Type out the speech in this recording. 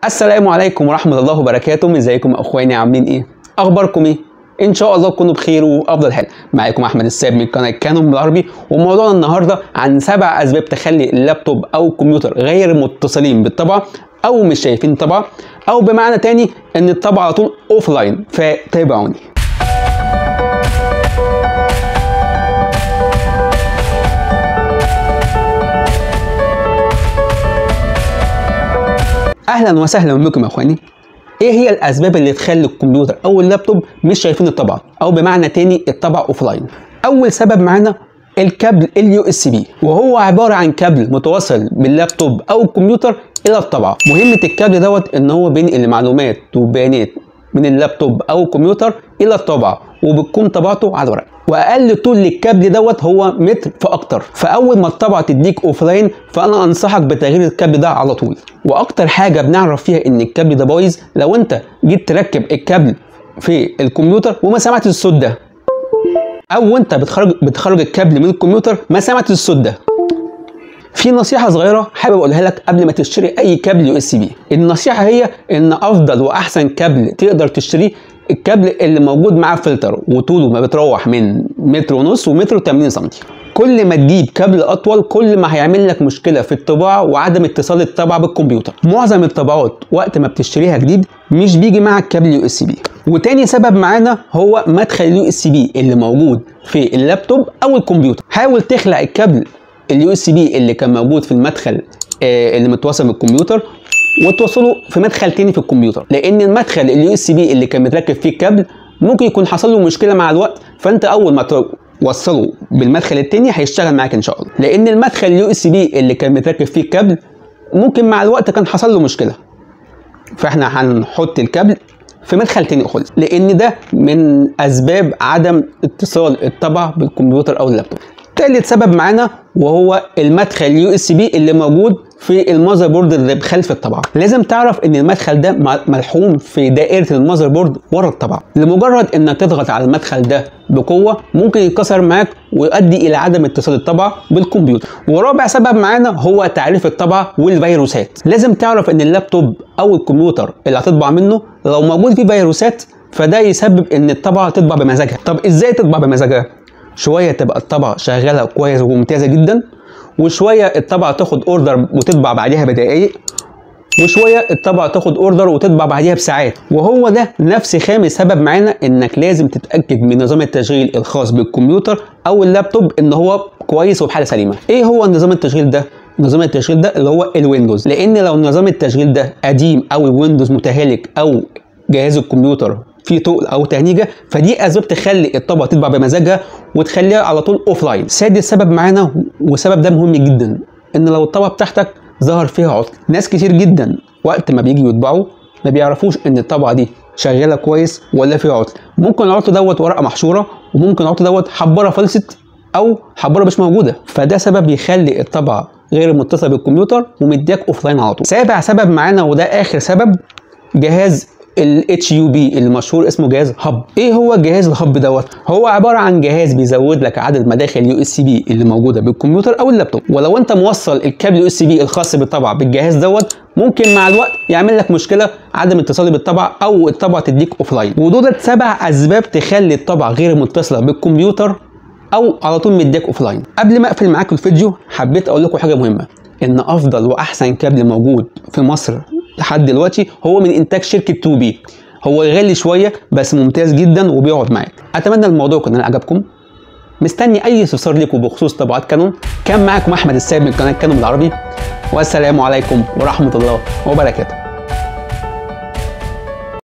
السلام عليكم ورحمة الله وبركاته ازيكم يا اخواني عاملين ايه اخباركم ايه ان شاء الله تكونوا بخير وافضل حال معاكم احمد الساب من قناه كانون بالعربي وموضوعنا النهارده عن سبع اسباب تخلي اللابتوب او الكمبيوتر غير متصلين بالطبعه او مش شايفين الطبعه او بمعنى تاني ان الطبعه على طول اوف لاين فتابعوني اهلا وسهلا بكم يا اخواني ايه هي الاسباب اللي تخلي الكمبيوتر او اللابتوب مش شايفين الطبعه او بمعنى تاني الطبعه اوف لاين اول سبب معانا الكابل اليو اس بي وهو عباره عن كابل متوصل باللابتوب او الكمبيوتر الى الطبعه مهمه الكابل دوت ان هو بينقل معلومات وبيانات من اللابتوب او الكمبيوتر الى الطبعه وبتكون طبعته على الورق واقل طول للكابل دوت هو متر فاكتر فاول ما الطبعه تديك اوف لاين فانا انصحك بتغيير الكابل ده على طول واكتر حاجه بنعرف فيها ان الكابل ده بايظ لو انت جيت تركب الكابل في الكمبيوتر وما سمعتش الصوت ده او انت بتخرج بتخرج الكابل من الكمبيوتر ما سمعتش الصوت ده في نصيحة صغيرة حابب أقولها لك قبل ما تشتري أي كابل يو اس بي. النصيحة هي إن أفضل وأحسن كابل تقدر تشتريه الكابل اللي موجود معاه فلتر وطوله ما بتروح من متر ونص ومتر و80 سم. كل ما تجيب كابل أطول كل ما هيعمل لك مشكلة في الطباعة وعدم اتصال الطبعة بالكمبيوتر. معظم الطبعات وقت ما بتشتريها جديد مش بيجي معك كابل يو اس بي. وتاني سبب معانا هو مدخل اليو اس بي اللي موجود في اللابتوب أو الكمبيوتر. حاول تخلع الكابل اليو اس بي اللي كان موجود في المدخل آه اللي متوصل بالكمبيوتر وتوصله في مدخل تاني في الكمبيوتر لان المدخل اليو اس بي اللي كان متركب فيه الكابل ممكن يكون حصل له مشكله مع الوقت فانت اول ما توصله بالمدخل التاني هيشتغل معاك ان شاء الله لان المدخل اليو اس بي اللي كان متركب فيه الكابل ممكن مع الوقت كان حصل له مشكله فاحنا هنحط الكابل في مدخل تاني خالص لان ده من اسباب عدم اتصال الطبع بالكمبيوتر او اللابتوب تالت سبب معانا وهو المدخل يو اس بي اللي موجود في المذر بورد اللي بخلف الطبعه لازم تعرف ان المدخل ده ملحوم في دائره المذر بورد ورا الطبعه لمجرد انك تضغط على المدخل ده بقوه ممكن يتكسر معاك ويؤدي الى عدم اتصال الطبعه بالكمبيوتر ورابع سبب معانا هو تعريف الطبعه والفيروسات لازم تعرف ان اللابتوب او الكمبيوتر اللي هتطبع منه لو موجود فيه فيروسات فده يسبب ان الطبعه تطبع بمزاجها طب ازاي تطبع بمزاجها شويه تبقى الطبعه شغاله كويس وممتازه جدا وشويه الطبعه تاخد اوردر وتطبع بعديها بدقائق وشويه الطبعه تاخد اوردر وتطبع بعديها بساعات وهو ده نفس خامس سبب معانا انك لازم تتاكد من نظام التشغيل الخاص بالكمبيوتر او اللابتوب ان هو كويس وبحاله سليمه ايه هو نظام التشغيل ده نظام التشغيل ده اللي هو الويندوز لان لو نظام التشغيل ده قديم او الويندوز متهالك او جهاز الكمبيوتر في تقل او تهنيجه فدي اسباب تخلي الطبقه تطبع بمزاجها وتخليها على طول اوف لاين سادس سبب معانا والسبب ده مهم جدا ان لو الطبقه بتاعتك ظهر فيها عطل ناس كتير جدا وقت ما بيجي يطبعوا ما بيعرفوش ان الطبقه دي شغاله كويس ولا فيها عطل ممكن العطل دوت ورقه محشوره وممكن العطل دوت حباره فلست او حباره مش موجوده فده سبب يخلي الطبعه غير متصله بالكمبيوتر ومديك اوف لاين على طول سابع سبب معانا وده اخر سبب جهاز الاتش يو بي المشهور اسمه جهاز هب ايه هو جهاز الهب دوت هو عباره عن جهاز بيزود لك عدد مداخل يو اس بي اللي موجوده بالكمبيوتر او اللابتوب ولو انت موصل الكابل يو اس بي الخاص بالطبعه بالجهاز دوت ممكن مع الوقت يعمل لك مشكله عدم اتصال بالطبعه او الطبعه تديك اوف لاين ودول سبع اسباب تخلي الطبعه غير متصله بالكمبيوتر او على طول مديك اوف لاين قبل ما اقفل معاكم الفيديو حبيت اقول لكم حاجه مهمه ان افضل واحسن كابل موجود في مصر لحد دلوقتي هو من انتاج شركه 2 بي هو غالي شويه بس ممتاز جدا وبيقعد معاك اتمنى الموضوع يكون عجبكم مستني اي استفسار لكم بخصوص طبعات كانون كان معاكم احمد السيد من قناه كانون بالعربي والسلام عليكم ورحمه الله وبركاته